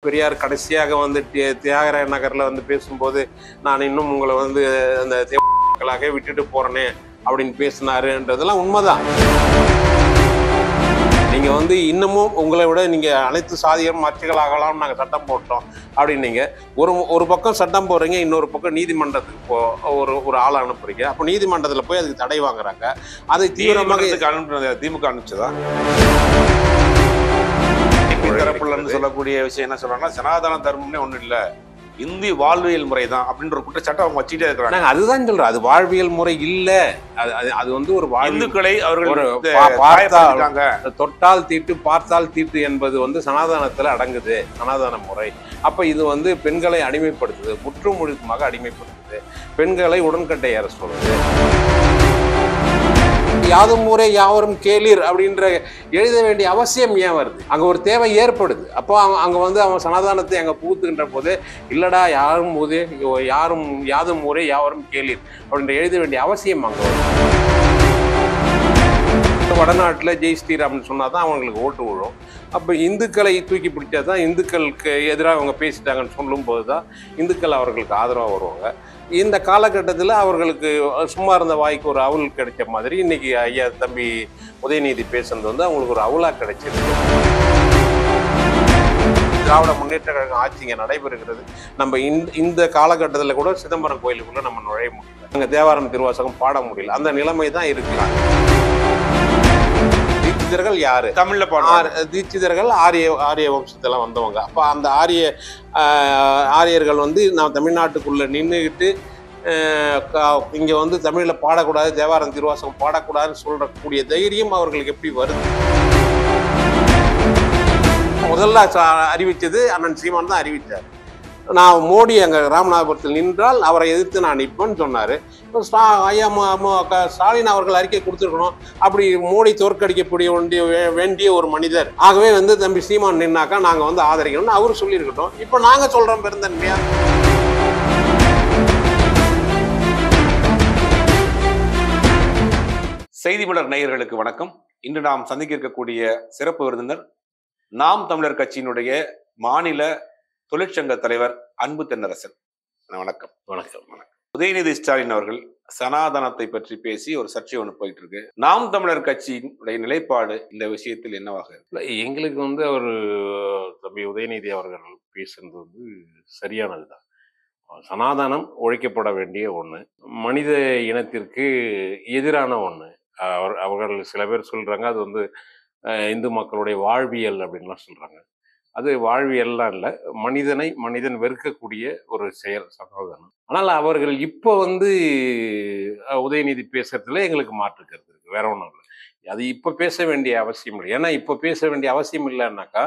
பெரியார் கடைசியாக வந்து தி- தியாகராய நகர்ல வந்து பேசும்போது நான் இன்னும் உங்களை வந்து அந்த மக்களாக விட்டுட்டு போறேனே அப்படின்னு பேசினாருன்றதெல்லாம் உண்மைதான் நீங்க வந்து இன்னமும் உங்களை விட நீங்க அனைத்து சாதியம் மற்றர்களாகலாம் நாங்க சட்டம் போட்டோம் அப்படின்னீங்க ஒரு ஒரு பக்கம் சட்டம் போடுறீங்க இன்னொரு பக்கம் நீதிமன்றத்துக்கு போ ஒரு ஒரு ஆளை அனுப்புறீங்க அப்போ நீதிமன்றத்தில் போய் அதுக்கு தடை வாங்குறாங்க அதை தீவிரமாக தீவிரமாக அனுப்புனது திமுக அனுப்பிச்சதா தரப்புல இருந்து சொல்லக்கூடிய விஷயம் என்ன சொல்றாங்கன்னா சனாதன தர்மம்னே ஒண்ணும் இல்ல இந்தி வாழ்வியல் முறை தான் அப்படின்ற ஒரு குற்றச்சாட்டை அவங்க வச்சுட்டே இருக்கிறாங்க நாங்க அதுதான் சொல்றோம் அது வாழ்வியல் முறை இல்ல அது அது- அது வந்து ஒரு வாழ்வு இந்துக்களை அவர்கள் ஒரு வந்து பா- பார்த்தா- காயப்படுத்திட்டாங்க. தொட்டால் தீட்டு பார்த்தால் தீட்டு என்பது வந்து சனாதனத்துல அடங்குது சனாதன முறை அப்ப இது வந்து பெண்களை அடிமைப்படுத்துது முற்று முழுக்கமாக அடிமைப்படுத்துது பெண்களை உடன்கட்டை ஏற சொல்லுது யாதும் ஊரே யாவரும் கேளீர் அப்படின்ற எழுத வேண்டிய அவசியம் ஏன் வருது அங்க ஒரு தேவை ஏற்படுது அப்போ அவன் அங்க வந்து அவன் சனாதானத்தை அங்க புகுத்துகின்ற போது இல்லடா யாரும் ஊதே யாரும் யாதும் ஊரே யாவரும் கேளீர் அப்படின்ற எழுத வேண்டிய அவசியம் அங்க வருது வடநாட்டில் ஜெய் ஸ்ரீராம்னு சொன்னால் தான் அவங்களுக்கு ஓட்டு விழும் அப்போ இந்துக்களை தூக்கி பிடிச்சா தான் இந்துக்களுக்கு எதிராக அவங்க பேசிட்டாங்கன்னு சொல்லும்போது தான் இந்துக்கள் அவர்களுக்கு ஆதரவாக வருவாங்க இந்த காலகட்டத்தில் அவர்களுக்கு சும்மா இருந்த வாய்க்கு ஒரு அவுல் கிடைச்ச மாதிரி இன்னைக்கு ஐயா தம்பி உதயநிதி பேசுனது வந்து அவங்களுக்கு ஒரு அவுலாக கிடைச்சிருக்கு திராவிட முன்னேற்ற கழகம் ஆட்சி இங்கே நடைபெறுகிறது நம்ம இந்த இந்த காலகட்டத்தில் கூட சிதம்பரம் கோயிலுக்குள்ள நம்ம நுழைய முடியல அங்கே தேவாரம் திருவாசகம் பாட முடியல அந்த நிலைமை தான் இருக்கு தீட்சிதர்கள் யாரு தமிழ்ல பாடுறாங்க ஆர்- தீட்சிதர்கள் ஆரிய ஆரிய வம்சத்தில் வந்தவங்க அப்போ அந்த ஆரிய ஆஹ், ஆரியர்கள் வந்து நான் தமிழ்நாட்டுக்குள்ள நின்றுக்கிட்டு இங்கே வந்து தமிழில் பாடக்கூடாது தேவாரம் திருவாசகம் பாடக்கூடாதுன்னு சொல்றக்கூடிய தைரியம் அவர்களுக்கு எப்படி வருது முதல்ல ச- அறிவிச்சது அண்ணன் சீமான் தான் அறிவித்தார் நான் மோடி அங்கே ராமநாதபுரத்தில் நின்றால் அவரை எதிர்த்து நான் நிற்பேன்னு சொன்னார் ஐயா மு- மு- க- ஸ்டாலின் அவர்கள் அறிக்கை கொடுத்துருக்கணும் அப்படி மோடி தோற்கடிக்கப்பட வேண்டிய வே- வேண்டிய ஒரு மனிதர் ஆகவே வந்து தம்பி சீமான் நின்னாக்கா நாங்கள் வந்து ஆதரிக்கணும்னு அவர் சொல்லியிருக்கட்டும் இப்போ நாங்கள் சொல்கிறோம் பெருந்தன்மையா செய்தி மலர் நேயர்களுக்கு வணக்கம் இன்று நாம் சந்திக்க இருக்கக்கூடிய சிறப்பு விருந்தினர் நாம் தமிழர் கட்சியினுடைய மாநில தொழிற்சங்க தலைவர் அன்பு தென்னரசன் வணக்கம் வணக்கம் வணக்கம் உதயநிதி ஸ்டாலின் அவர்கள் சனாதனத்தை பற்றி பேசி ஒரு சர்ச்சை ஒன்று போயிட்டு இருக்கு நாம் தமிழர் கட்சியினுடைய நிலைப்பாடு இந்த விஷயத்தில் என்னவாக இருக்கு? இல்லை எங்களுக்கு வந்து அவர் தம்பி உதயநிதி அவர்கள் பேசுனது வந்து சரியானது தான் சனாதனம் ஒழிக்கப்பட வேண்டிய ஒன்று மனித இனத்திற்கு எதிரான ஒன்று அவர் அவர்கள் சில பேர் சொல்கிறாங்க அது வந்து அஹ், இந்து மக்களுடைய வாழ்வியல் அப்படின்லாம் சொல்கிறாங்க அது வாழ்வியல்லாம் இல்லை மனிதனை மனிதன் வெறுக்கக்கூடிய ஒரு செயல் சனாதனம் ஆனால் அவர்கள் இப்போ வந்து அஹ், உதயநிதி பேசுறதுல எங்களுக்கு மாற்று கருத்து இருக்கு வேற ஒன்றும் இல்லை அது இப்போ பேச வேண்டிய அவசியம் இல்லை ஏன்னா இப்போ பேச வேண்டிய அவசியம் இல்லைன்னாக்கா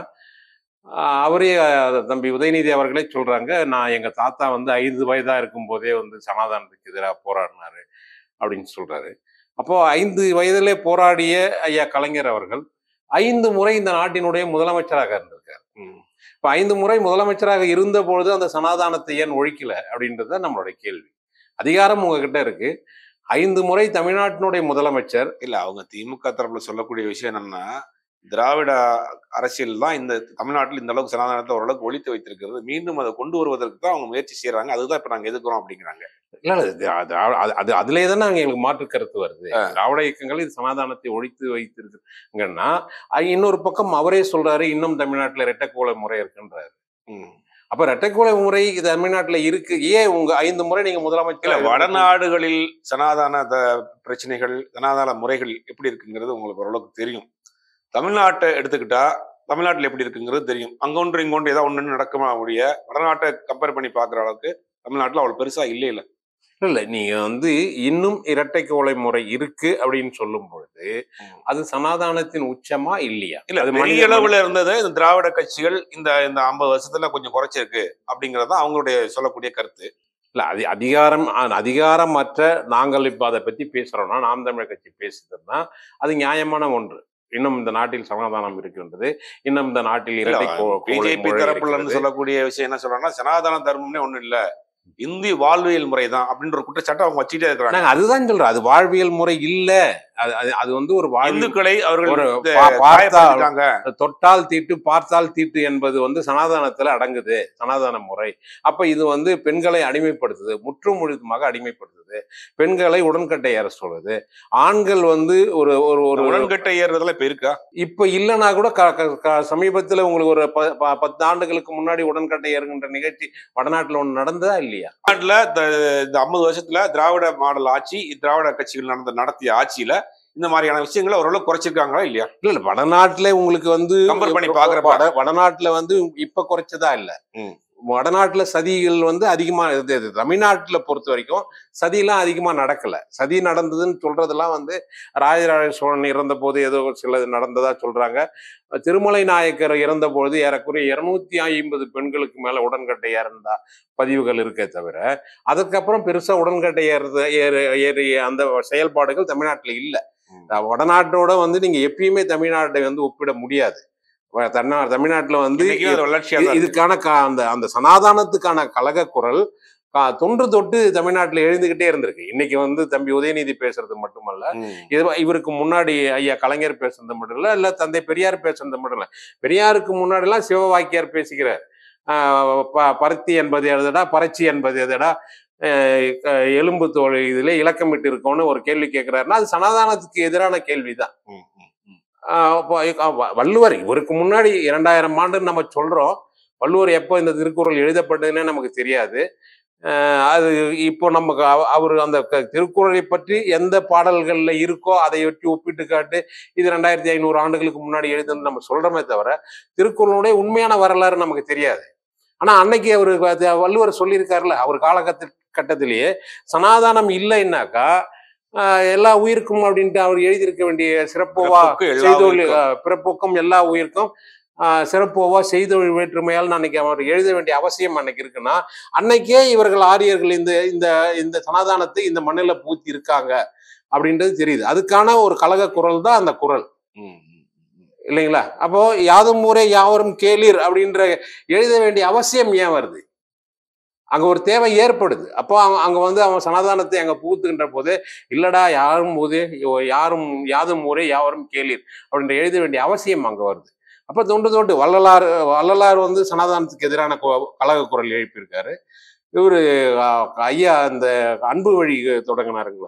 ஆஹ் அவரே அஹ், தம்பி உதயநிதி அவர்களே சொல்றாங்க நான் எங்க தாத்தா வந்து ஐந்து வயதா இருக்கும் போதே வந்து சனாதானத்துக்கு எதிராக போராடினாரு அப்படின்னு சொல்றாரு அப்போ ஐந்து வயதிலே போராடிய ஐயா கலைஞர் அவர்கள் ஐந்து முறை இந்த நாட்டினுடைய முதலமைச்சராக இருந்திருக்கார் இப்போ ஐந்து முறை முதலமைச்சராக இருந்த பொழுது அந்த சனாதானத்தை ஏன் ஒழிக்கல அப்படின்றது தான் நம்மளுடைய கேள்வி அதிகாரம் உங்ககிட்ட இருக்கு ஐந்து முறை தமிழ்நாட்டினுடைய முதலமைச்சர் இல்ல அவங்க திமுக தரப்புல சொல்லக்கூடிய விஷயம் என்னன்னா திராவிட அரசியல் தான் இந்த தமிழ்நாட்டில் இந்த அளவுக்கு சனாதனத்தை ஓரளவுக்கு ஒழித்து வைத்திருக்கிறது மீண்டும் அதை கொண்டு வருவதற்கு தான் அவங்க முயற்சி செய்யறாங்க அதுதான் இப்ப நாங்க எதுக்குறோம் அப்படிங்கிறாங்க இல்ல இல்ல, இது அது அது அது அதுலே தானே அங்க எங்களுக்கு மாற்று கருத்து வருது திராவிட இயக்கங்கள் இது சமாதானத்தை ஒழித்து வைத்திருக்குங்கன்னா அது இன்னொரு பக்கம் அவரே சொல்றாரு இன்னும் தமிழ்நாட்டுல இரட்டைக்கோள முறை இருக்குன்றாரு ம். அப்ப இரட்டைக்கோள முறை இது தமிழ்நாட்டுல இருக்கு ஏன் உங்க ஐந்து முறை நீங்க இல்ல முதலமைச்சர் வடநாடுகளில் சனாதன த- பிரச்சனைகள் சனாதன முறைகள் எப்படி இருக்குங்கிறது உங்களுக்கு ஓரளவுக்கு தெரியும் தமிழ்நாட்டை எடுத்துக்கிட்டா தமிழ்நாட்டில் எப்படி இருக்குங்கிறது தெரியும் அங்க ஒன்று இங்க ஒன்று ஏதாவது ஒன்று நடக்குமா ஒழிய வடநாட்டை கம்பேர் பண்ணி பார்க்குற அளவுக்கு தமிழ்நாட்டில் அவ்வளவு பெருசா இல்லை இல்ல இல்ல நீங்க வந்து இன்னும் இரட்டைக்கோளை முறை இருக்கு அப்படின்னு சொல்லும் பொழுது ம். அது சனாதானத்தின் உச்சமா இல்லையா இல்ல அது பெரிய மனித- அளவுல இருந்தது இந்த திராவிட கட்சிகள் இந்த இந்த ஐம்பது வருஷத்துல கொஞ்சம் குறைச்சிருக்கு அப்படிங்கறது தான் அவங்களுடைய சொல்லக்கூடிய கருத்து இல்ல அது அதிகாரம் அ- அதிகாரமற்ற நாங்கள் இப்ப அதை பத்தி பேசுறோம்னா நாம் தமிழர் கட்சி பேசுதுன்னா அது நியாயமான ஒன்று இன்னும் இந்த நாட்டில் சமாதானம் இருக்கின்றது இன்னும் இந்த நாட்டில் இரட்டை கோ- கோளை பிஜேபி முறை தரப்புல இருந்து இருக்கிறது. சொல்லக்கூடிய விஷயம் என்ன சொல்றாங்கன்னா சனாதன தர்மம்னே ஒண்ணும் இல்ல இந்தி வாழ்வியல் முறை தான் அப்படின்ற ஒரு குற்றச்சாட்டை அவங்க வச்சுட்டே இருக்கிறாங்க நாங்க அதுதான் சொல்றோம் அது வாழ்வியல் முறை இல்ல அது அது- அது வந்து ஒரு வாழ்வு இந்துக்களை அவர்கள் ஒரு இந்த பா- பார்த்தால் காயப்படுத்திட்டாங்க தொட்டால் தீட்டு பார்த்தால் தீட்டு என்பது வந்து சனாதனத்துல அடங்குது சனாதன முறை அப்ப இது வந்து பெண்களை அடிமைப்படுத்துது முற்றும் முழுதுமாக அடிமைப்படுத்துது பெண்களை உடன்கட்டை ஏற சொல்லுது ஆண்கள் வந்து ஒரு ஒரு ஒரு உடன்கட்டை ஏறுறதுல இப்ப இருக்கா இப்ப இல்லைன்னா கூட க- க- க- சமீபத்துல உங்களுக்கு ஒரு ப- ப- பத்து ஆண்டுகளுக்கு முன்னாடி உடன்கட்டை ஏறுகின்ற நிகழ்ச்சி வடநாட்டுல ஒண்ணு நடந்ததா இல்லையா நாட்டுல இந்த இந்த ஐம்பது வருஷத்துல திராவிட மாடல் ஆட்சி திராவிட கட்சிகள் நடந்த நடத்திய ஆட்சியில இந்த மாதிரியான விஷயங்களை ஓரளவு குறைச்சிருக்காங்களா இல்லையா இல்ல இல்ல வடநாட்டுல உங்களுக்கு வந்து Compare பண்ணி பாக்குறப்ப. வட வடநாட்டுல வந்து இப்ப குறைச்சதா இல்ல ம். வடநாட்டுல சதிகள் வந்து அதிகமா இது இது தமிழ்நாட்டுல பொறுத்த வரைக்கும் சதியெல்லாம் அதிகமா நடக்கல சதி நடந்ததுன்னு சொல்றதெல்லாம் வந்து ராஜராஜ சோழன் இறந்த போது ஏதோ சிலது நடந்ததா சொல்றாங்க திருமலை நாயக்கர் இறந்த பொழுது ஏறக்குறைய இருநூத்தி ஐம்பது பெண்களுக்கு மேல உடன்கட்டை ஏறந்தா பதிவுகள் இருக்கே தவிர அதுக்கப்புறம் பெருசா உடன்கட்டை ஏறது ஏறு ஏறிய அந்த செயல்பாடுகள் தமிழ்நாட்டுல இல்ல ம். வடநாட்டோட வந்து நீங்க எப்பயுமே தமிழ்நாட்டை வந்து ஒப்பிட முடியாது வ- தன்னா தமிழ்நாட்டுல வந்து இன்னைக்கும் அது வளர்ச்சியா இது- தான் இருக்கு. இதுக்கான க- அந்த அந்த சனாதானத்துக்கான கழக குரல் கா- தொன்று தொட்டு தமிழ்நாட்டுல எழுந்துகிட்டே இருந்திருக்கு இன்னைக்கு வந்து தம்பி உதயநிதி பேசுறது மட்டுமல்ல ம். இது இவருக்கு முன்னாடி ஐயா கலைஞர் பேசுறது மட்டும் இல்ல இல்ல தந்தை பெரியார் பேசுறது மட்டும் இல்ல பெரியாருக்கு முன்னாடி எல்லாம் சிவவாக்கியார் பேசுகிறார் ஆஹ் ப- பருத்தி என்பது எதுடா பறச்சி என்பது எதுடா ஆஹ் க- எலும்பு தோல் இதுல இலக்கமிட்டு இருக்கோன்னு ஒரு கேள்வி கேட்கிறாருன்னா அது சனாதானத்துக்கு எதிரான கேள்விதான் ம், ம், ம். ஆஹ் அப்போ அஹ் வ- வள்ளுவர் இவருக்கு முன்னாடி இரண்டாயிரம் ஆண்டுன்னு நம்ம சொல்றோம் வள்ளுவர் எப்போ இந்த திருக்குறள் எழுதப்பட்டதுன்னே நமக்கு தெரியாது ஆஹ் அது இப்போ நமக்கு அவ- அவர் அந்த க- திருக்குறளை பற்றி எந்த பாடல்கள்ல இருக்கோ அதை வச்சு ஒப்பிட்டு காட்டு இது ரெண்டாயிரத்தி ஐநூறு ஆண்டுகளுக்கு முன்னாடி எழுதுன்னு நம்ம சொல்றோமே தவிர திருக்குறளுடைய உண்மையான வரலாறு நமக்கு தெரியாது ஆனா அன்னைக்கு அவர் வள்ளுவர் சொல்லியிருக்காருல்ல அவர் காலகட்ட கட்டத்திலேயே சனாதானம் இல்லைன்னாக்கா ஆஹ் எல்லா உயிருக்கும் அப்படின்ட்டு அவர் எழுதியிருக்க வேண்டிய சிறப்புவா பிறப்புக்கு எல்லா செய்தொழில் உயிருக்கும். ஆஹ் பிறப்புக்கும் எல்லா உயிருக்கும் ஆஹ் சிறப்புவா செய்தொழில் வேற்றுமையால் அன்னைக்கு அவர் எழுத வேண்டிய அவசியம் அன்னைக்கு இருக்குன்னா அன்னைக்கே இவர்கள் ஆரியர்கள் இந்த இந்த இந்த சனாதானத்தை இந்த மண்ணில் பூத்தி இருக்காங்க அப்படின்றது தெரியுது அதுக்கான ஒரு கழக குரல் தான் அந்த குரல் ம், ம், ம். இல்லைங்களா அப்போ யாதும் ஊரே யாவரும் கேளீர் அப்படின்ற எழுத வேண்டிய அவசியம் ஏன் வருது அங்க ஒரு தேவை ஏற்படுது அப்போ அவன் அங்க வந்து அவன் சனாதானத்தை அங்க புகுத்துகின்ற போது இல்லடா யாரும் போது யாரும் யாதும் ஊரே யாவரும் கேளீர் அப்படின்ற எழுத வேண்டிய அவசியம் அங்க வருது அப்ப தொண்டு தொண்டு வள்ளலார் வள்ளலார் வந்து சனாதானத்துக்கு எதிரான கு- கழக குரல் எழுப்பியிருக்காரு இவரு அஹ், ஐயா இந்த அன்பு வழி தொடங்கினாருங்களா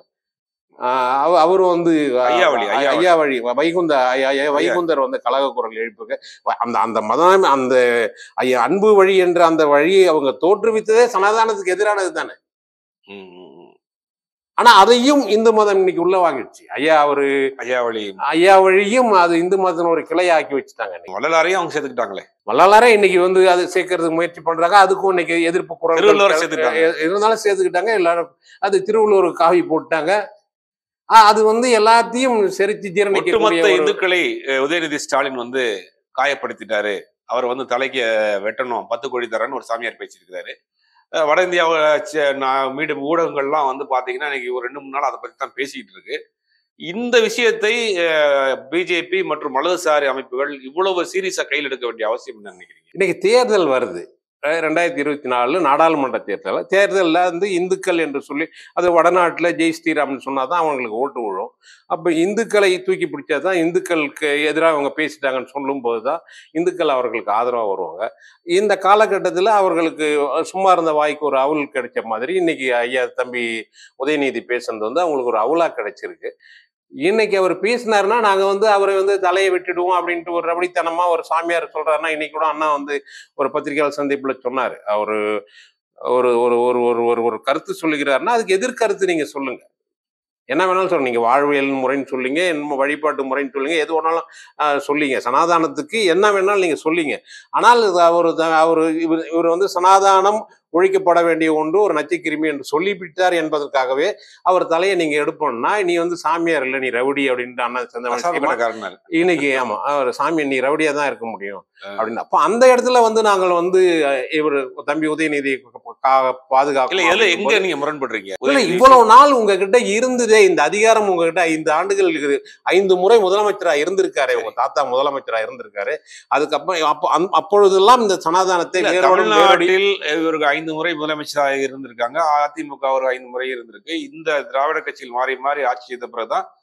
ஆஹ் அவ- அவரு வந்து அஹ், ஐயாவழி, ஐயாவழி. ஐயா வழி வைகுந்த ஐயா- ஐயா- வைகுந்தர் வந்து கழக குரல் எழுப்புக அந்த அந்த மதம் அந்த ஐயா அன்பு வழி என்ற அந்த வழியை அவங்க தோற்றுவித்ததே சனாதானத்துக்கு எதிரானது தானே ம், ம், ம். ஆனா அதையும் இந்து மதம் இன்னைக்கு உள்ள வாங்கிடுச்சு ஐயா அவரு ஐயாவளி ஐயா வழியும் அது இந்து மதத்தின் ஒரு கிளையாக்கி வச்சுட்டாங்க இன்னைக்கு. வள்ளலாரையும் அவங்க சேர்த்துக்கிட்டாங்களே வள்ளலாரே இன்னைக்கு வந்து அது சேர்க்கறதுக்கு முயற்சி பண்றாங்க அதுக்கும் இன்னைக்கு எதிர்ப்பு குரல் திருவள்ளுவர் சேர்த்துக்கிட்டாங்க. இருந்தாலும் சேர்த்துக்கிட்டாங்க எல்லாரும் அது திருவள்ளுவர் காவி போட்டாங்க ஆஹ் அது வந்து எல்லாத்தையும் செரிச்சு ஜீரணிக்கக்கூடிய ஒட்டுமொத்த ஒரு- இந்துக்களை அஹ், உதயநிதி ஸ்டாலின் வந்து காயப்படுத்திட்டாரு அவர் வந்து தலைக்கு அஹ், வெட்டணும் பத்து கோடி தரேன்னு ஒரு சாமியார் பேசியிருக்கிறாரு அஹ், வட இந்தியாவை ச- நான் மீடியம் ஊடகங்கள்லாம் வந்து பாத்தீங்கன்னா இன்னைக்கு ஒரு ரெண்டு மூணு நாள் அதை பத்தி தான் பேசிக்கிட்டு இருக்கு இந்த விஷயத்தை பிஜேபி மற்றும் வலதுசாரி அமைப்புகள் இவ்வளவு சீரியஸா கையில் எடுக்க வேண்டிய அவசியம் என்ன நினைக்கிறீங்க இன்னைக்கு தேர்தல் வருது அஹ் ரெண்டாயிரத்தி இருபத்தி நாலு நாடாளுமன்ற தேர்தல் தேர்தலில் வந்து இந்துக்கள் என்று சொல்லி அது வடநாட்டில் ஜெய் ஸ்ரீராம்னு சொன்னால் தான் அவங்களுக்கு ஓட்டு விழும் அப்போ இந்துக்களை தூக்கி பிடிச்சா தான் இந்துக்களுக்கு எதிராக அவங்க பேசிட்டாங்கன்னு சொல்லும்போது தான் இந்துக்கள் அவர்களுக்கு ஆதரவாக வருவாங்க இந்த காலகட்டத்தில் அவர்களுக்கு சும்மா இருந்த வாய்க்கு ஒரு அவுல் கிடைச்ச மாதிரி இன்னைக்கு ஐயா தம்பி உதயநிதி பேசுனது வந்து அவங்களுக்கு ஒரு அவுலா கிடைச்சிருக்கு இன்னைக்கு அவர் பேசினாருன்னா நாங்க வந்து அவரை வந்து தலையை விட்டுடுவோம் அப்படின்ட்டு ஒரு ரபடித்தனமா ஒரு சாமியார் சொல்றாருன்னா இன்னைக்கு கூட அண்ணா வந்து ஒரு பத்திரிகையாளர் சந்திப்புல சொன்னாரு அவரு ஒரு ஒரு ஒரு ஒரு ஒரு ஒரு கருத்து சொல்லுகிறாருன்னா அதுக்கு எதிர்கருத்து நீங்க சொல்லுங்க என்ன வேணாலும் சொல்லுங்க நீங்க வாழ்வியல் முறைன்னு சொல்லிங்க என்ன வழிபாட்டு முறைன்னு சொல்லுங்க எது வேணாலும் ஆஹ், சொல்லிங்க சனாதானத்துக்கு என்ன வேணாலும் நீங்க சொல்லிங்க ஆனால் இது அவர் அவர் இவர் இவர் வந்து சனாதானம் ஒழிக்கப்பட வேண்டிய ஒன்று ஒரு நச்சுக்கிருமி என்று சொல்லிவிட்டார் என்பதற்காகவே அவர் தலையை நீங்க எடுப்போம்னா நீ வந்து சாமியார் இல்லை நீ ரவுடி அப்படின்ட்டு அண்ணன் சந்தமன் சீமான் அசால்பட்டக்காரனாரு. இன்னைக்கு ஆமா அவர் சாமி நீ ரவுடியா தான் இருக்க முடியும் அப்படின்னு அப்ப அந்த இடத்துல வந்து நாங்கள் வந்து அஹ், இவர் தம்பி உதயநிதி பாதுகாக்க இல்ல எதுல எங்க நீங்க முரண்படுறீங்க இல்ல உதயநிதி இவ்வளவு நாள் உங்ககிட்ட இருந்ததே இந்த அதிகாரம் உங்ககிட்ட ஐந்து ஆண்டுகள் இருக்குது ஐந்து முறை முதலமைச்சரா இருந்திருக்காரு உங்க தாத்தா முதலமைச்சரா இருந்திருக்காரு அதுக்கப்புறம் அப்போ அந்த- அப்பொழுதெல்லாம் இந்த சனாதானத்தை இல்ல, வேரோடு வேரோடி தமிழ்நாட்டில் இவருக்கு ஐந்து முறை முதலமைச்சராக இருந்திருக்காங்க அதிமுக ஒரு ஐந்து முறை இருந்திருக்கு இந்த திராவிட கட்சியில் மாறி மாறி ஆட்சி செய்த பிறகுதான்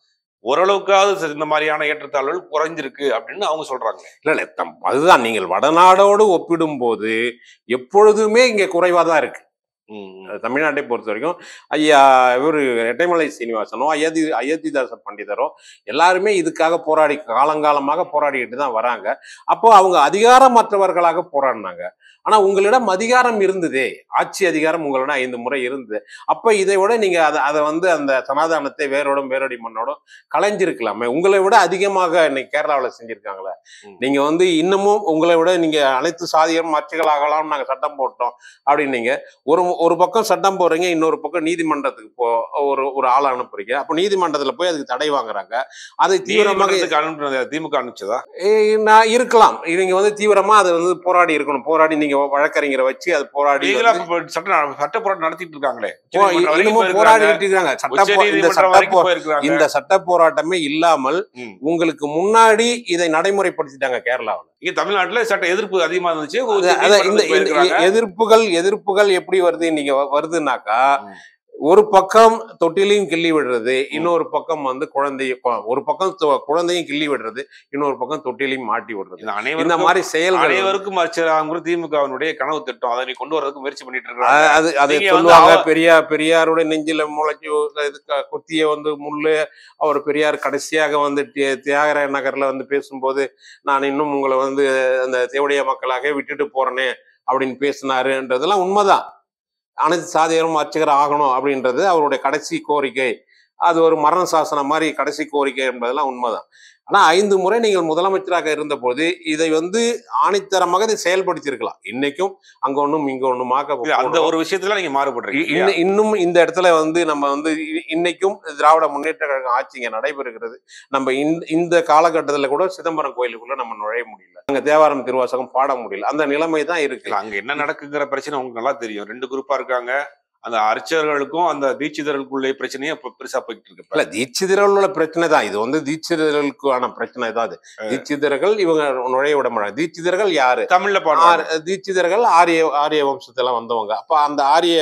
ஓரளவுக்காவது சரி இந்த மாதிரியான ஏற்றத்தாழ்வுகள் குறைஞ்சிருக்கு அப்படின்னு அவங்க சொல்றாங்க இல்ல இல்ல தம்- அதுதான் நீங்கள் வடநாடோடு ஒப்பிடும்போது எப்பொழுதுமே இங்க குறைவா தான் இருக்கு தமிழ்நாட்டை பொறுத்த வரைக்கும் ஐயா இவர் ரெட்டைமலை சீனிவாசனோ அயோத்தி அயோத்திதாச பண்டிதரோ எல்லாருமே இதுக்காக போராடி காலங்காலமாக போராடிட்டு தான் வராங்க அப்போ அவங்க அதிகாரமற்றவர்களாக போராடினாங்க ஆனா உங்களிடம் அதிகாரம் இருந்ததே ஆட்சி அதிகாரம் உங்களிடம் ஐந்து முறை இருந்தது அப்ப இதை விட நீங்க அதை அதை வந்து அந்த சனாதானத்தை வேரோடும் வேரோடி மண்ணோடும் களைஞ்சிருக்கலாமே உங்களை விட அதிகமாக இன்னைக்கு கேரளாவில் செஞ்சிருக்காங்களே ம். நீங்க வந்து இன்னமும் உங்களை விட நீங்க அனைத்து சாதியரும் ஆட்சிகளாகலாம் நாங்க சட்டம் போட்டோம் அப்படின்னீங்க ஒரு ஒரு பக்கம் சட்டம் போடுறீங்க இன்னொரு பக்கம் நீதிமன்றத்துக்கு போ ஒரு ஒரு ஆளை அனுப்புறீங்க அப்போ நீதிமன்றத்துல போய் அதுக்கு தடை வாங்குறாங்க அதை தீவிரமாக நீதிமன்றத்துக்கு அனுப்புனது திமுக அனுப்பிச்சதா ஏய், நான் இருக்கலாம் நீங்க வந்து தீவிரமா அதை வந்து போராடி இருக்கணும் போராடி நீங்க வழக்கறிஞரை வச்சு அது போராடி நீங்களா வந்து- இப்ப சட்ட சட்ட போராட்டம் நடத்திட்டு இருக்காங்களே போ- உச்சநீதிமன்றம் வரைக்கும் இன்னமும் போயிருக்காங்க. போராடிட்டு இருக்காங்க சட்ட போ- இந்த உச்சநீதிமன்றம் சட்ட வரைக்கும் போ- போயிருக்காங்க. இந்த சட்ட போராட்டமே இல்லாமல் ம். உங்களுக்கு முன்னாடி இதை நடைமுறைப்படுத்திட்டாங்க கேரளாவில் இங்க தமிழ்நாட்டுல சட்ட எதிர்ப்பு அதிகமா இருந்துச்சு அது- அதான் இந்த உச்சநீதிமன்றத்துக்கு இந்த போயிருக்காங்க. எதிர்ப்புகள் எதிர்ப்புகள் எப்படி வருது நீங்க வ- வருதுன்னாக்கா ம். ஒரு பக்கம் தொட்டிலையும் கிள்ளி விடுறது இன்னொரு பக்கம் வந்து குழந்தைய கொ- ஒரு பக்கம் தொ- குழந்தையும் கிள்ளி விடுறது இன்னொரு பக்கம் தொட்டிலையும் மாட்டி விடுறது இந்த இந்த அனைவருக்கும் மாதிரி செயல்கள் அனைவருக்கும் அச்சராங்கிற திமுகவினுடைய கனவு திட்டம் அதை நீ கொண்டு வரதுக்கு முயற்சி பண்ணிட்டு அ- இருக்காங்க அது அது நீங்க வந்து சொல்லுவாங்க அவ- பெரியார் பெரியாருடைய நெஞ்சில முளைச்சி இது க- குத்திய வந்து முள்ளு அவர் பெரியார் கடைசியாக வந்து தி- தியாகராய நகர்ல வந்து பேசும்போது நான் இன்னும் உங்களை வந்து அந்த தேவடைய மக்களாக விட்டுட்டு போறேனே அப்படின்னு பேசினாருன்றதெல்லாம் உண்மைதான் அனைத்து சாதியரும் அர்ச்சகர் ஆகணும் அப்படின்றது அவருடைய கடைசி கோரிக்கை அது ஒரு மரண சாசனம் மாதிரி கடைசி கோரிக்கை என்பதெல்லாம் உண்மைதான் ஆனா ஐந்து முறை நீங்கள் முதலமைச்சராக இருந்தபோது இதை வந்து ஆணித்தரமாக இதை செயல்படுத்தியிருக்கலாம் இன்னைக்கும் அங்க ஒண்ணும் இங்க ஒண்ணுமாக இல்ல, அந்த ஒரு விஷயத்துல நீங்க மாறுபடுறீங்க இ- இன்னும் இன்னும் இந்த இடத்துல வந்து நம்ம வந்து இ- இன்னைக்கும் திராவிட முன்னேற்ற கழகம் ஆட்சி இங்க நடைபெறுகிறது நம்ம இந்த இந்த காலகட்டத்துல கூட சிதம்பரம் கோயிலுக்குள்ள நம்ம நுழைய முடியல அங்க தேவாரம் திருவாசகம் பாட முடியல அந்த நிலைமை தான் இருக்கு இல்ல, அங்க என்ன நடக்குங்கிற பிரச்சனை உங்களுக்கு நல்லா தெரியும் ரெண்டு குரூப்பா இருக்காங்க அந்த அர்ச்சகர்களுக்கும் அந்த தீட்சிதர்களுக்குள்ளே பிரச்சனையே இப்ப பெருசா போயிட்டு இருக்கு இப்ப. இல்ல தீட்சிதர்கள் உள்ள பிரச்சனை தான் இது வந்து தீட்சிதர்களுக்கான பிரச்சனை தான் அது தீட்சிதர்கள் இவங்க நுழைய விட மாட்டாங்க தீட்சிதர்கள் யாரு தமிழ்ல பாடுறாங்க ஆர்- தீட்சிதர்கள் ஆரிய ஆரிய வம்சத்துல வந்தவங்க அப்ப அந்த ஆரிய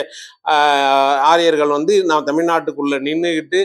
ஆஹ், ஆரியர்கள் வந்து நான் தமிழ்நாட்டுக்குள்ள நின்றுக்கிட்டு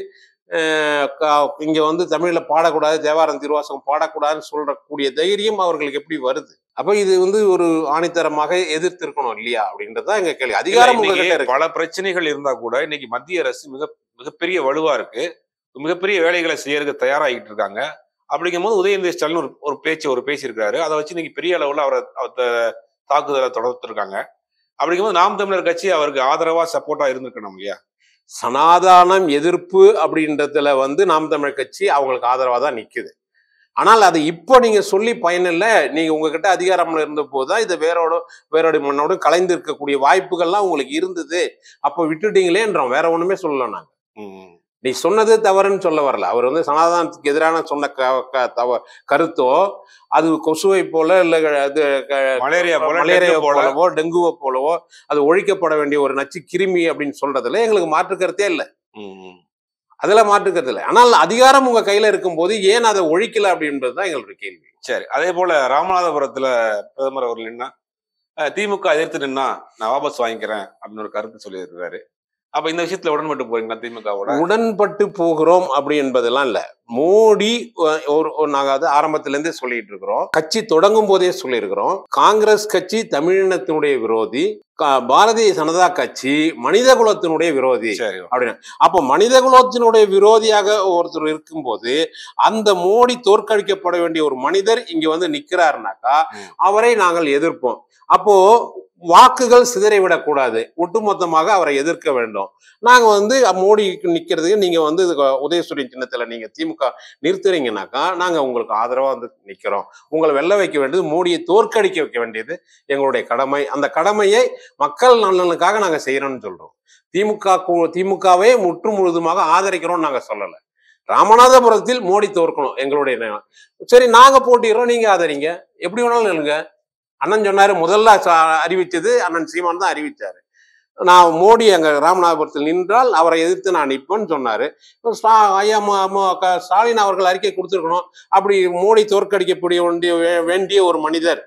இங்க வந்து தமிழ்ல பாடக்கூடாது தேவாரம் திருவாசகம் பாடக்கூடாதுன்னு சொல்ற கூடிய தைரியம் அவர்களுக்கு எப்படி வருது அப்ப இது வந்து ஒரு ஆணித்தரமாக எதிர்த்திருக்கணும் இல்லையா அப்படின்றதுதான் எங்க கேள்வி இல்ல, அதிகாரம் இன்னைக்கு உங்ககிட்ட இருக்கு பல பிரச்சனைகள் இருந்தா கூட இன்னைக்கு மத்திய அரசு மிக மிகப்பெரிய வலுவா இருக்கு மிகப்பெரிய வேலைகளை செய்யறதுக்கு தயாராகிட்டு இருக்காங்க அப்படிங்கும்போது உதயநிதி ஸ்டாலின் ஒரு ஒரு பேச்சு ஒரு பேசியிருக்காரு அதை வச்சு இன்னைக்கு பெரிய அளவுல அவரை அவத்த தாக்குதலை தொடர்ந்துருக்காங்க அப்படிங்கும்போது நாம் தமிழர் கட்சி அவருக்கு ஆதரவா சப்போர்ட்டா இருந்திருக்கணும் இல்லையா சனாதானம் எதிர்ப்பு அப்படின்றதுல வந்து நாம் தமிழ் கட்சி அவங்களுக்கு ஆதரவா தான் நிக்குது ஆனால் அது இப்போ நீங்க சொல்லி பயனில்லை நீங்க உங்ககிட்ட அதிகாரம்ல இருந்த போதுதான் இதை வேரோட வேரோட மண்ணோடு கலைந்து இருக்கக்கூடிய வாய்ப்புகள்லாம் உங்களுக்கு இருந்தது அப்போ விட்டுட்டீங்களேன்றோம் வேற ஒண்ணுமே சொல்லல நாங்க ம். நீ சொன்னது தவறுன்னு சொல்ல வரல அவர் வந்து சனாதானத்துக்கு எதிரான சொன்ன க- க- தவ- கருத்தோ அது கொசுவை போல இல்ல அது க- மலேரியா போல மலேரியா டெங்கு போல போலவோ டெங்குவை போலவோ அது ஒழிக்கப்பட வேண்டிய ஒரு நச்சு கிருமி அப்படின்னு சொல்றதுல எங்களுக்கு மாற்று கருத்தே இல்லை ம், ம். அதுல மாற்று கருத்து இல்லை ஆனால் அதிகாரம் உங்க கையில இருக்கும்போது ஏன் அதை ஒழிக்கல அப்படின்றதுதான் எங்களுடைய கேள்வி சரி அதே போல ராமநாதபுரத்துல பிரதமர் அவர்கள் நின்னா அஹ், திமுக எதிர்த்து நின்னா நான் வாபஸ் வாங்கிக்கிறேன் அப்படின்னு ஒரு கருத்து சொல்லியிருக்கிறாரு அப்ப இந்த விஷயத்துல உடன்பட்டு போறீங்களா திமுகவோட உடன்பட்டு போகிறோம் அப்படி என்பதெல்லாம் இல்ல மோடி அஹ், ஒரு ஒரு நாங்க அது ஆரம்பத்துல இருந்தே சொல்லிட்டு இருக்கிறோம் கட்சி தொடங்கும் போதே சொல்லியிருக்கிறோம் காங்கிரஸ் கட்சி தமிழினத்தினுடைய விரோதி கா- பாரதிய ஜனதா கட்சி மனித குலத்தினுடைய விரோதி சரி அப்ப மனித குலத்தினுடைய விரோதியாக ஒருத்தர் இருக்கும்போது அந்த மோடி தோற்கடிக்கப்பட வேண்டிய ஒரு மனிதர் இங்க வந்து நிக்கிறாருனாக்கா ம். அவரை நாங்கள் எதிர்ப்போம் அப்போ வாக்குகள் சிதறிவிடக் கூடாது ஒட்டுமொத்தமாக அவரை எதிர்க்க வேண்டும் நாங்க வந்து மோடி நிக்கிறதுக்கு நீங்க வந்து இது உதயசூரியன் சின்னத்துல நீங்க திமுக நிறுத்துறீங்கனாக்கா நாங்க உங்களுக்கு ஆதரவா வந்து நிக்கிறோம் உங்களை வெல்ல வைக்க வேண்டியது மோடியை தோற்கடிக்க வைக்க வேண்டியது எங்களுடைய கடமை அந்த கடமையை மக்கள் நலனுக்காக நாங்க செய்யறோம்னு சொல்றோம் திமுக கு- திமுகவே முற்று முழுதுமாக ஆதரிக்கிறோம் நாங்க சொல்லல ராமநாதபுரத்தில் மோடி தோற்கணும் எங்களுடைய எண்ணம். சரி நாங்க போட்டிடுறோம் நீங்க ஆதரிங்க எப்படி வேணாலும் இல்லைங்க அண்ணன் சொன்னாரு முதல்ல ச- அறிவிச்சது அண்ணன் சீமான் தான் அறிவிச்சாரு நான் மோடி அங்க ராமநாதபுரத்தில் நின்றால் அவரை எதிர்த்து நான் நிற்பேன்னு சொன்னாரு இப்ப ஸ்டா- ஐயா மு- மு- க- ஸ்டாலின் அவர்கள் அறிக்கை கொடுத்துருக்கணும் அப்படி மோடி தோற்கடிக்கப்பட வேண்டிய வே- வேண்டிய ஒரு மனிதர்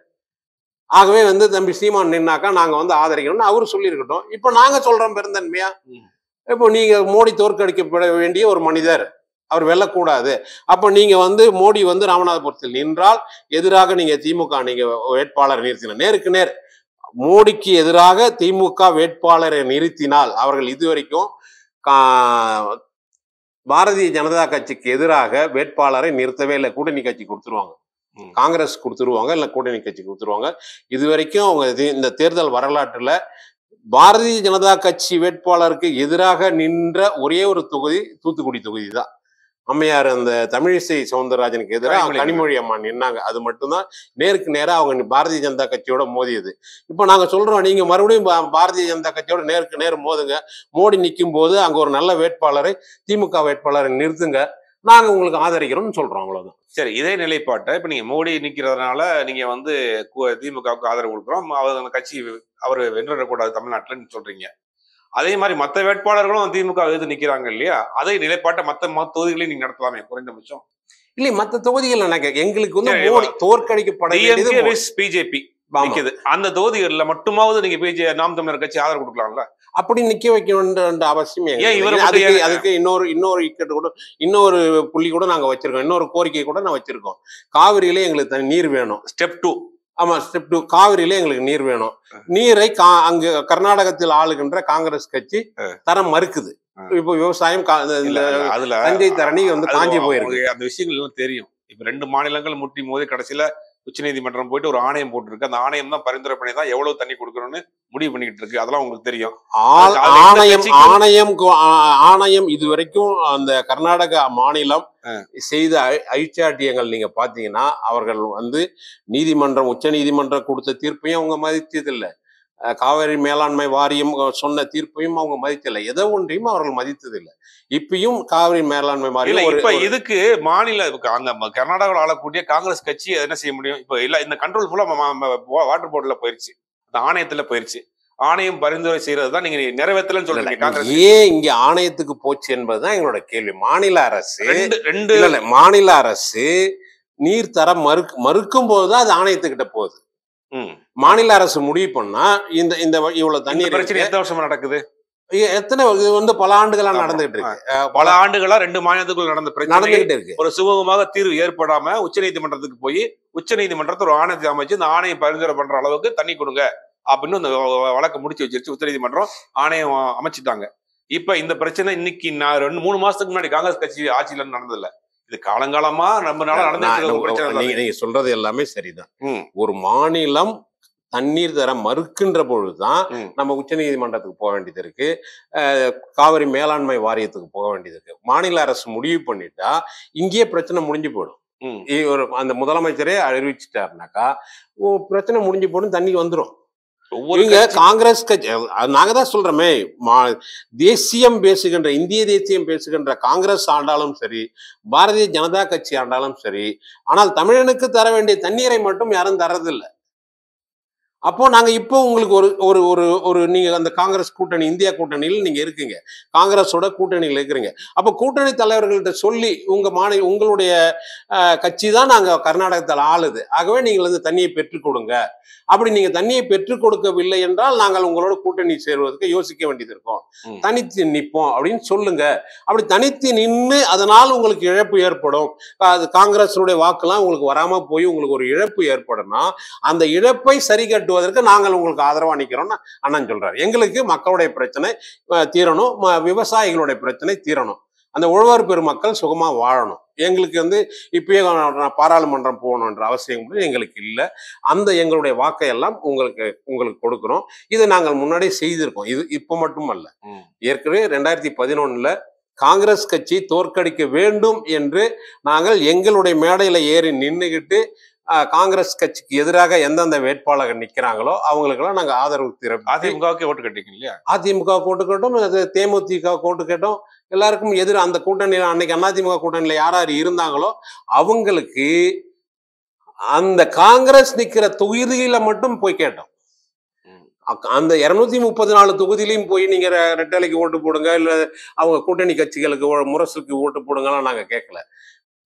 ஆகவே வந்து தம்பி சீமான் நின்னாக்கா நாங்க வந்து ஆதரிக்கணும்னு அவரு சொல்லியிருக்கட்டும் இப்போ நாங்க சொல்றோம் பெருந்தன்மையா ம். இப்போ நீங்க மோடி தோற்கடிக்கப்பட வேண்டிய ஒரு மனிதர் அவர் வெல்லக்கூடாது அப்ப நீங்க வந்து மோடி வந்து ராமநாதபுரத்தில் நின்றால் எதிராக நீங்க திமுக நீங்க வேட்பாளர் நிறுத்தின நேருக்கு நேர் மோடிக்கு எதிராக திமுக வேட்பாளரை நிறுத்தினால் அவர்கள் இதுவரைக்கும் கா- பாரதிய ஜனதா கட்சிக்கு எதிராக வேட்பாளரை நிறுத்தவே இல்லை கூட்டணி கட்சி கொடுத்துருவாங்க ம். காங்கிரஸ் கொடுத்துருவாங்க இல்லை கூட்டணி கட்சி கொடுத்துருவாங்க இது வரைக்கும் அவங்க இது- இந்த தேர்தல் வரலாற்றுல பாரதிய ஜனதா கட்சி வேட்பாளருக்கு எதிராக நின்ற ஒரே ஒரு தொகுதி தூத்துக்குடி தொகுதி தான் அம்மையார் அந்த தமிழிசை சவுந்தரராஜனுக்கு எதிராக கனிமொழி கனிமொழி அம்மா நின்னாங்க அது மட்டும்தான் நேருக்கு நேரா அவங்க பாரதிய ஜனதா கட்சியோட மோதியது இப்போ நாங்க சொல்றோம் நீங்க மறுபடியும் பா- பாரதிய ஜனதா கட்சியோட நேருக்கு நேர் மோதுங்க மோடி நிற்கும் போது அங்க ஒரு நல்ல வேட்பாளரை திமுக வேட்பாளரை நிறுத்துங்க நாங்க உங்களுக்கு ஆதரிக்கிறோம்னு சொல்றோம் அவ்வளவுதான் சரி இதே நிலைப்பாட்டை இப்ப நீங்க மோடி நிக்கிறதுனால நீங்க வந்து கு- திமுகவுக்கு ஆதரவு கொடுக்குறோம் அவர் அந்த கட்சி அவர் வென்றிடக்கூடாது தமிழ்நாட்டுலன்னு சொல்றீங்க அதே மாதிரி மத்த வேட்பாளர்களும் திமுக எதிர்த்து நிக்கிறாங்க இல்லையா அதே நிலைப்பாட்டை மத்த மத்த தொகுதிகளையும் நீங்க நடத்தலாமே குறைந்தபட்சம் இல்லை மத்த தொகுதிகள் எனக்கு எங்களுக்கு வந்து சரி, மோடி தோற்கடிக்கப்பட வேண்டியது டிஎம்கே மோடி. விஸ் பிஜேபி ஆமா. நிக்குது அந்த தொகுதிகளில் மட்டுமாவது நீங்க பிஜே நாம் தமிழர் கட்சி ஆதரவு கொடுக்கலாம்ல அப்படி நிக்க வைக்க வேண்டிய அவசியம் எங்களுக்கு ஏன் இவரை இல்லை. மட்டும் அதுக்கு ஏன்? அதுக்கு இன்னொரு இன்னொரு இக்கட்டு கூட இன்னொரு புள்ளி கூட நாங்க வச்சிருக்கோம் இன்னொரு கோரிக்கை கூட நான் வச்சிருக்கோம் காவிரியிலே எங்களுக்கு தனி நீர் வேணும் ஸ்டெப் டூ ஆமா ஸ்டெப் டூ காவிரியிலே எங்களுக்கு நீர் வேணும் நீரை கா- அங்கு கர்நாடகத்தில் ஆளுகின்ற காங்கிரஸ் கட்சி தர மறுக்குது ஆ. இப்போ விவசாயம் கா- இந்த- இல்ல இந்த இல்ல, அதுல தஞ்சை தரணி வந்து அது காஞ்சி அவங்க- போயிருக்கு அந்த விஷயங்கள் எல்லாம் தெரியும் இப்ப ரெண்டு மாநிலங்கள் முட்டி மோதி கடைசியில உச்சநீதிமன்றம் போயிட்டு ஒரு ஆணையம் போட்டிருக்கு அந்த ஆணையம் தான் பரிந்துரை பண்ணி தான் எவ்வளவு தண்ணி கொடுக்கணும்னு முடிவு பண்ணிட்டு இருக்கு அதெல்லாம் உங்களுக்கு தெரியும் ஆள் அது எந்த ஆணையம் கட்சிக்கும் ஆணையம் கு- ஆ- ஆணையம் இதுவரைக்கும் அந்த கர்நாடக மாநிலம் செய்த அழி- அழிச்சாட்டியங்கள் நீங்க பாத்தீங்கன்னா அவர்கள் வந்து நீதிமன்றம் உச்ச நீதிமன்றம் கொடுத்த தீர்ப்பையும் அவங்க மதித்ததில்லை அஹ் காவிரி மேலாண்மை வாரியம் சொன்ன தீர்ப்பையும் அவங்க மதித்ததில்லை எதோ ஒன்றையும் அவர்கள் மதித்ததில்லை இப்பயும் காவிரி மேலாண்மை இல்ல வாரியம் ஒரு- இப்ப ஒரு- இதுக்கு மாநில இப்ப அங்க ம- கர்நாடகாவில் ஆளக்கூடிய காங்கிரஸ் கட்சி என்ன செய்ய முடியும் இப்ப இல்ல இந்த கண்ட்ரோல் ஃபுல்லா வாட்டர் போர்டுல போயிருச்சு அந்த ஆணையத்துல போயிருச்சு ஆணையம் பரிந்துரை செய்யறது தான் நீங்க நிறைவேற்றலன்னு இல்ல, சொல்றீங்க இல்ல, காங்கிரஸ் ஏன் இங்க ஆணையத்துக்கு போச்சு என்பதுதான் எங்களோட கேள்வி மாநில அரசு ரெண்டு ரெண்டு இல்ல இல்ல மாநில அரசு நீர் தர மறுக்கு மறுக்கும் போதுதான் அது ஆணையத்துக்கிட்ட போகுது ம். மாநில அரசு முடிவு பண்ணா இந்த இந்த வ- இவ்வளவு இந்த தண்ணீர் பிரச்சனை இருக்கு. எத்தனை வருஷமா நடக்குது எ- எத்தனை இது வந்து பல ஆண்டுகளா ஆமா. நடந்துகிட்டு இருக்கு அஹ் பல ஆண்டுகளா ரெண்டு மாநிலத்துக்குள்ள நடந்த பிரச்சனை நடந்துகிட்டு இருக்கு ஒரு சுமூகமாக தீர்வு ஏற்படாம உச்சநீதிமன்றத்துக்கு போய் உச்சநீதிமன்றத்தை ஒரு ஆணையத்தை அமைச்சு இந்த ஆணையம் பரிந்துரை பண்ற அளவுக்கு தண்ணி கொடுங்க அப்படின்னு அந்த வ- வ- வழக்கை முடிச்சு வச்சிருச்சு உச்சநீதிமன்றம் ஆணையம் அமைச்சிட்டாங்க இப்ப இந்த பிரச்சனை இன்னைக்கு நான் ரெண்டு மூணு மாசத்துக்கு முன்னாடி காங்கிரஸ் கட்சி ஆட்சியில நடந்ததில்ல இது காலங்காலமா நம்ம நாள நான் நடந்துட்டு இருக்க ஒரு பிரச்சனை நீங்க தான். நீங்க சொல்றது எல்லாமே சரிதான் ம். ஒரு மாநிலம் தண்ணீர் தர மறுக்கின்ற பொழுதுதான் ம். நம்ம உச்சநீதிமன்றத்துக்கு போக வேண்டியது இருக்கு அஹ் காவிரி மேலாண்மை வாரியத்துக்கு போக வேண்டியது இருக்கு மாநில அரசு முடிவு பண்ணிட்டா இங்கேயே பிரச்சனை முடிஞ்சு போயிடும் ம். இ- ஒரு அந்த முதலமைச்சரே அறிவிச்சிட்டாருனாக்கா ஓ, பிரச்சனை முடிஞ்சு போடும் தண்ணி வந்துடும் ஒவ்வொரு இங்க கட்சி- காங்கிரஸ் கட்சி அது நாங்க தான் சொல்றோமே மா- தேசியம் பேசுகின்ற இந்திய தேசியம் பேசுகின்ற காங்கிரஸ் ஆண்டாலும் சரி பாரதிய ஜனதா கட்சி ஆண்டாலும் சரி ஆனால் தமிழனுக்கு தர வேண்டிய தண்ணீரை மட்டும் யாரும் தரதில்லை அப்போ நாங்க இப்போ உங்களுக்கு ஒரு ஒரு ஒரு ஒரு நீங்க அந்த காங்கிரஸ் கூட்டணி இந்தியா கூட்டணியில் நீங்க இருக்கீங்க காங்கிரஸோட கூட்டணியில் இருக்கிறீங்க அப்போ கூட்டணி தலைவர்கள்ட்ட சொல்லி உங்க மாநில உங்களுடைய அஹ், கட்சி தான் நாங்க கர்நாடகத்தில் ஆளுது ஆகவே நீங்கள் வந்து தண்ணியை பெற்றுக் கொடுங்க அப்படி நீங்க தண்ணியை பெற்றுக் கொடுக்கவில்லை என்றால் நாங்கள் உங்களோட கூட்டணி சேருவதற்கு யோசிக்க வேண்டியது இருக்கும் ம். தனித்து நிற்போம் அப்படின்னு சொல்லுங்க அப்படி தனித்து நின்று அதனால் உங்களுக்கு இழப்பு ஏற்படும் அது காங்கிரஸுடைய வாக்கெல்லாம் உங்களுக்கு வராம போய் உங்களுக்கு ஒரு இழப்பு ஏற்படும்னா அந்த இழப்பை சரி கட்டுவதற்கு நாங்கள் உங்களுக்கு ஆதரவா நிக்கிறோம்னு அண்ணன் சொல்றாரு எங்களுக்கு மக்களுடைய பிரச்சனை அஹ், தீரணும் ம- விவசாயிகளுடைய பிரச்சனை தீரணும் அந்த உழவர் பெருமக்கள் சுகமா வாழணும் எங்களுக்கு வந்து இப்பயே நான் பாராளுமன்றம் போகணுன்ற அவசியம் கூட எங்களுக்கு இல்லை அந்த எங்களுடைய வாக்கையெல்லாம் உங்களுக்கு உங்களுக்கு கொடுக்குறோம் இதை நாங்கள் முன்னாடி செய்திருக்கோம் இது இப்போ மட்டும் அல்ல ம். ஏற்கனவே ரெண்டாயிரத்தி பதினொன்னுல காங்கிரஸ் கட்சி தோற்கடிக்க வேண்டும் என்று நாங்கள் எங்களுடைய மேடையில ஏறி நின்றுகிட்டு ஆஹ், காங்கிரஸ் கட்சிக்கு எதிராக எந்தெந்த வேட்பாளர்கள் நிக்கிறாங்களோ அவங்களுக்கெல்லாம் நாங்க ஆதரவு திரட்டி அதிமுகவுக்கு ஓட்டு கட்டிருக்கீங்க இல்லையா அதிமுக கூட்டு கேட்டோம் அது தேமுதிக கூட்டு கேட்டோம் எல்லாருக்கும் எதிர அந்த கூட்டணியில் அன்னைக்கு அதிமுக கூட்டணியில யார் யார் இருந்தாங்களோ அவங்களுக்கு அந்த காங்கிரஸ் நிக்கிற தொகுதியில மட்டும் போய் கேட்டோம் ம். அக்க- அந்த இருநூத்தி முப்பது நாலு தொகுதியிலையும் போய் நீங்க ரெ- ரெட்டலைக்கு ஓட்டு போடுங்க இல்ல அவங்க கூட்டணி கட்சிகளுக்கு ஓ- முரசுக்கு ஓட்டு போடுங்கலாம் நாங்க கேட்கல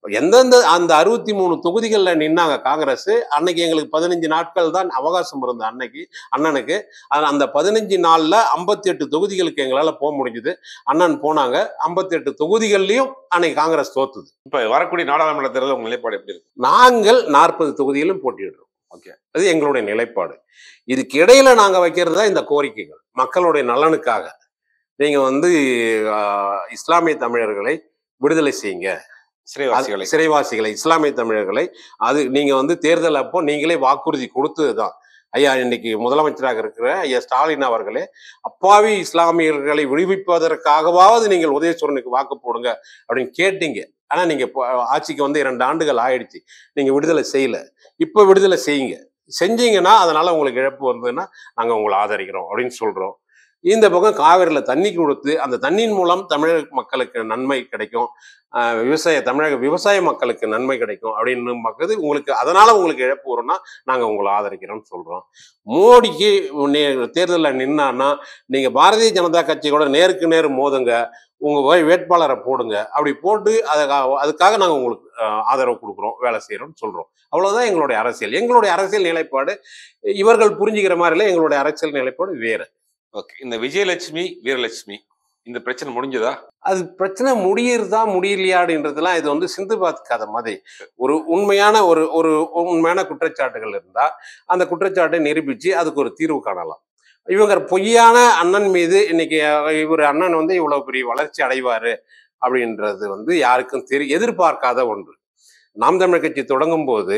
எந்தெந்த அந்த அறுபத்தி மூணு தொகுதிகளில் நின்னாங்க காங்கிரஸ் அன்னைக்கு எங்களுக்கு பதினஞ்சு நாட்கள் தான் அவகாசம் இருந்த அன்னைக்கு அண்ணனுக்கு ஆனா அந்த பதினஞ்சு நாள்ல ஐம்பத்தி எட்டு தொகுதிகளுக்கு எங்களால போக முடிஞ்சுது அண்ணன் போனாங்க ஐம்பத்தி எட்டு தொகுதிகள்லயும் அன்னைக்கு காங்கிரஸ் தோத்துது இப்ப வரக்கூடிய நாடாளுமன்ற தேர்தல் உங்க நிலைப்பாடு எப்படி இருக்கு நாங்கள் நாற்பது தொகுதியிலும் போட்டியிடுறோம் Okay. அது எங்களுடைய நிலைப்பாடு இதுக்கு இடையில நாங்க வைக்கிறது தான் இந்த கோரிக்கைகள் மக்களுடைய நலனுக்காக நீங்க வந்து ஆஹ், இஸ்லாமிய தமிழர்களை விடுதலை செய்யுங்க சிறைவாசிகளை அது சிறைவாசிகளை இஸ்லாமிய தமிழர்களை அது நீங்க வந்து தேர்தல் அப்போ நீங்களே வாக்குறுதி கொடுத்ததுதான் ஐயா இன்னைக்கு முதலமைச்சராக இருக்கிற ஐயா ஸ்டாலின் அவர்களே அப்பாவி இஸ்லாமியர்களை விடுவிப்பதற்காகவாவது நீங்கள் உதயசூரனுக்கு வாக்கு போடுங்க அப்படின்னு கேட்டீங்க ஆனா நீங்க இப்போ ஆட்சிக்கு வந்து இரண்டு ஆண்டுகள் ஆயிடுச்சு நீங்க விடுதலை செய்யல இப்ப விடுதலை செய்யுங்க செஞ்சீங்கன்னா அதனால உங்களுக்கு இழப்பு வந்ததுன்னா நாங்க உங்களை ஆதரிக்கிறோம் அப்படின்னு சொல்றோம் இந்த பக்கம் காவிரியில தண்ணி கொடுத்து அந்த தண்ணியின் மூலம் தமிழக மக்களுக்கு நன்மை கிடைக்கும் ஆஹ் விவசாய தமிழக விவசாய மக்களுக்கு நன்மை கிடைக்கும் அப்படின்னு பார்க்குறது உங்களுக்கு அதனால உங்களுக்கு இழப்பு வரும்னா நாங்க உங்களை ஆதரிக்கிறோம்னு சொல்றோம் மோடிக்கு நே- தேர்தல்ல நின்னான்னா நீங்க பாரதிய ஜனதா கட்சி கூட நேருக்கு நேர் மோதுங்க உங்க வே- வேட்பாளரை போடுங்க அப்படி போட்டு அதுக்காக அதுக்காக நாங்க உங்களுக்கு ஆஹ், ஆதரவு கொடுக்குறோம் வேலை செய்யறோம்னு சொல்றோம் அவ்வளவுதான் எங்களுடைய அரசியல் எங்களுடைய அரசியல் நிலைப்பாடு இவர்கள் புரிஞ்சுக்கிற மாதிரி இல்லை எங்களுடைய அரசியல் நிலைப்பாடு வேற ஓகே இந்த விஜயலட்சுமி வீரலட்சுமி இந்த பிரச்சனை முடிஞ்சதா அது பிரச்சனை முடியுறதா முடியலையாடுன்றதுலாம் இது வந்து சிந்து பாத் கதை மாதிரி ஒரு உண்மையான ஒரு ஒரு உண்மையான குற்றச்சாட்டுகள் இருந்தா அந்த குற்றச்சாட்டை நிரூபிச்சு அதுக்கு ஒரு தீர்வு காணலாம் இவங்க பொய்யான அண்ணன் மீது இன்னைக்கு அஹ், இவர் அண்ணன் வந்து இவ்வளவு பெரிய வளர்ச்சி அடைவாரு அப்படின்றது வந்து யாருக்கும் தெரி எதிர்பார்க்காத ஒன்று நாம் தமிழர் கட்சி தொடங்கும் போது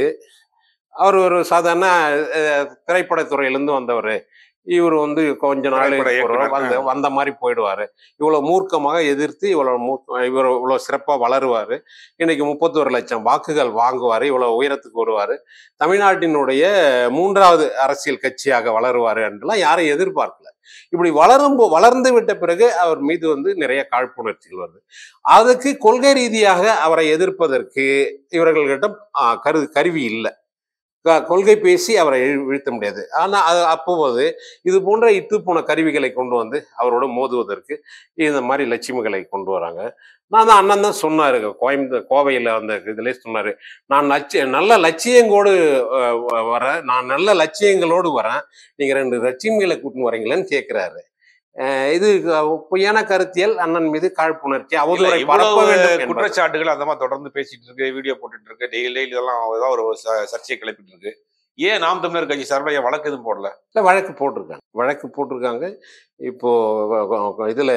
அவர் ஒரு சாதாரண அஹ், திரைப்படத்துறையிலிருந்து வந்தவர் இவர் வந்து கொஞ்ச நாள் திரைப்பட இயக்குனர். வந்த வந்த மாதிரி போயிடுவாரு இவ்வளவு மூர்க்கமாக எதிர்த்து இவ்வளவு மூர்க்க இவர் இவ்வளவு சிறப்பா வளருவாரு இன்னைக்கு முப்பத்தோரு லட்சம் வாக்குகள் வாங்குவாரு இவ்வளவு உயரத்துக்கு வருவாரு தமிழ்நாட்டினுடைய மூன்றாவது அரசியல் கட்சியாக வளருவாரு என்றெல்லாம் யாரும் எதிர்பார்க்கல இப்படி வளரும் போ- வளர்ந்து விட்ட பிறகு அவர் மீது வந்து நிறைய காழ்ப்புணர்ச்சிகள் வருது அதுக்கு கொள்கை ரீதியாக அவரை எதிர்ப்பதற்கு இவர்கள்கிட்ட ஆ, கரு கருவி இல்லை க- கொள்கை பேசி அவரை இழு- வீழ்த்த முடியாது ஆனா அது அப்போது இது போன்ற இத்து போன கருவிகளை கொண்டு வந்து அவரோட மோதுவதற்கு இந்த மாதிரி லட்சியங்களை கொண்டு வராங்க நான் தான் அண்ணன் தான் சொன்னாரு கோயம்புத்தூர் கோவையில் அந்த இதுல சொன்னாரு நான் லட்சிய நல்ல லட்சியங்கோடு அஹ், வ- வரேன் நான் நல்ல லட்சியங்களோடு வரேன் நீங்க ரெண்டு லட்சியங்களை கூட்டின்னு வரீங்களேன்னு கேட்கிறாரு அஹ், இது அஹ், பொய்யான கருத்தியல் அண்ணன் மீது காழ்ப்புணர்ச்சி இல்ல, அவதூறை பரப்ப இவ்வளவு வேண்டும் என்பது. குற்றச்சாட்டுகள் அந்த மாதிரி தொடர்ந்து பேசிட்டு இருக்கு வீடியோ போட்டுட்டு இருக்கு டெய்லி டெய்லி இதெல்லாம் ஏதாவது ஒரு ச- சர்ச்சையை கிளப்பிட்டு இருக்கு ஏன் நாம் தமிழர் கட்சி சார்பில் ஏன் வழக்கு எதுவும் போடல இல்ல வழக்கு போட்டிருக்காங்க வழக்கு போட்டிருக்காங்க இப்போ வ- வ- இதுல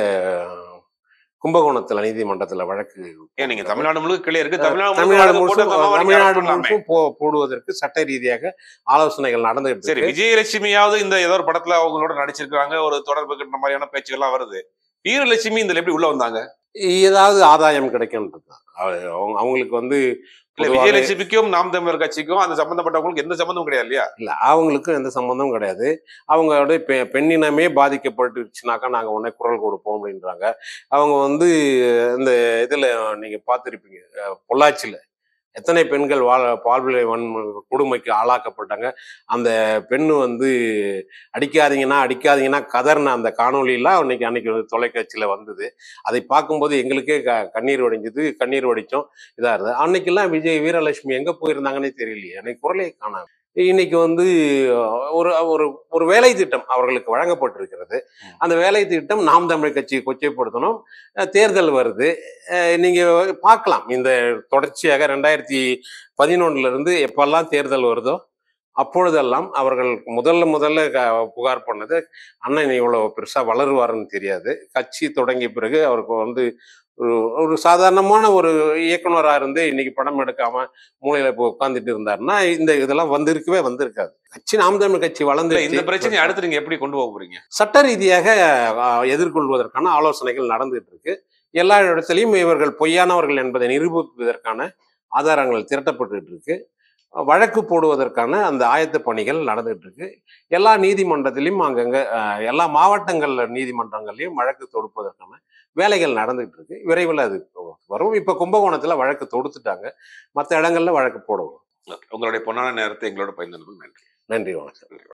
கும்பகோணத்துல நீதிமன்றத்துல வழக்கு ஏன் நீங்க தமிழ்நாடு முழுக்க கிளை இருக்கு தமிழ்நாடு முழுக்க தமிழ்நாடு வழக்கு போட்டு முழுசும் அந்த மாதிரி தமிழ்நாடு பண்ணலாமே. முழுசும் போ- போடுவதற்கு சட்ட ரீதியாக ஆலோசனைகள் நடந்துகிட்டு சரி இருக்கு விஜயலட்சுமியாவது இந்த ஏதோ ஒரு படத்துல அவங்களோட நடிச்சிருக்காங்க ஒரு தொடர்பு கட்டின மாதிரியான பேச்சுகள்லாம் வருது வீரலட்சுமி இதுல எப்படி உள்ள வந்தாங்க ஏதாவது ஆதாயம் கிடைக்கும்ன்றது தான். அவ- அவங்க அவங்களுக்கு வந்து இல்ல பொதுவாக விஜயலட்சுமிக்கும் நாம் தமிழர் கட்சிக்கும் அந்த சம்பந்தப்பட்டவங்களுக்கு எந்த சம்பந்தமும் கிடையாது இல்லையா இல்ல அவங்களுக்கும் எந்த சம்பந்தமும் கிடையாது அவங்களோட பெ- பெண்ணினமே பாதிக்கப்பட்டுச்சுனாக்கா நாங்க உடனே குரல் கொடுப்போம் அப்படின்றாங்க அவங்க வந்து இந்த இதுல நீங்க பார்த்துருப்பீங்க அஹ், பொள்ளாச்சியில எத்தனை பெண்கள் வாழ் பால்விலை வன் கொடுமைக்கு ஆளாக்கப்பட்டாங்க அந்த பெண்ணு வந்து அடிக்காதீங்கன்னா அடிக்காதீங்கன்னா கதர்ன அந்த காணொளியெல்லாம் அன்னைக்கு அன்னைக்கு வந்து தொலைக்காட்சியில வந்தது அதை பார்க்கும்போது எங்களுக்கே க கண்ணீர் வடிஞ்சது கண்ணீர் வடிச்சோம் இதா இருந்தது அன்னைக்கெல்லாம் விஜய் வீரலட்சுமி எங்க போயிருந்தாங்கன்னே தெரியலையே எனக்கு குரலே காணாம இன்னைக்கு வந்து ஒரு ஒரு ஒரு வேலை திட்டம் அவர்களுக்கு வழங்கப்பட்டிருக்கிறது அந்த வேலை திட்டம் நாம் தமிழ் கட்சியை கொச்சைப்படுத்தணும் அஹ் தேர்தல் வருது அஹ் நீங்க பார்க்கலாம் இந்த தொடர்ச்சியாக ரெண்டாயிரத்தி பதினொன்னுல இருந்து எப்பெல்லாம் தேர்தல் வருதோ அப்பொழுதெல்லாம் அவர்கள் முதல்ல முதல்ல க- புகார் பண்ணது அண்ணன் இவ்வளவு பெருசா வளருவாருன்னு தெரியாது கட்சி தொடங்கிய பிறகு அவருக்கு வந்து ஒரு ஒரு சாதாரணமான ஒரு இயக்குனரா இருந்து இன்னைக்கு படம் எடுக்காம மூலையில இப்போ உட்காந்துட்டு இருந்தாருன்னா இந்த இதெல்லாம் வந்திருக்கவே வந்திருக்காது கட்சி நாம் தமிழ் கட்சி இல்ல வளர்ந்து இந்த பிரச்சனையை அடுத்து நீங்க எப்படி கொண்டு போக போறீங்க சட்ட ரீதியாக ஆஹ், எதிர்கொள்வதற்கான ஆலோசனைகள் நடந்துட்டு இருக்கு எல்லா இடத்துலையும் இவர்கள் பொய்யானவர்கள் என்பதை நிரூபிப்பதற்கான ஆதாரங்கள் திரட்டப்பட்டு இருக்கு வழக்கு போடுவதற்கான அந்த ஆயத்த பணிகள் நடந்துட்டு இருக்கு எல்லா நீதிமன்றத்திலையும் அங்கங்க ஆஹ், எல்லா மாவட்டங்கள்ல நீதிமன்றங்கள்லயும் வழக்கு தொடுப்பதற்கான வேலைகள் நடந்துட்டு இருக்கு விரைவில் அது வரும் இப்ப கும்பகோணத்துல வழக்கு தொடுத்துட்டாங்க மற்ற இடங்கள்ல வழக்கு போடுவோம் உங்களுடைய பொன்னான நேரத்தை எங்களோட பயந்து நன்றி நன்றி வணக்கம்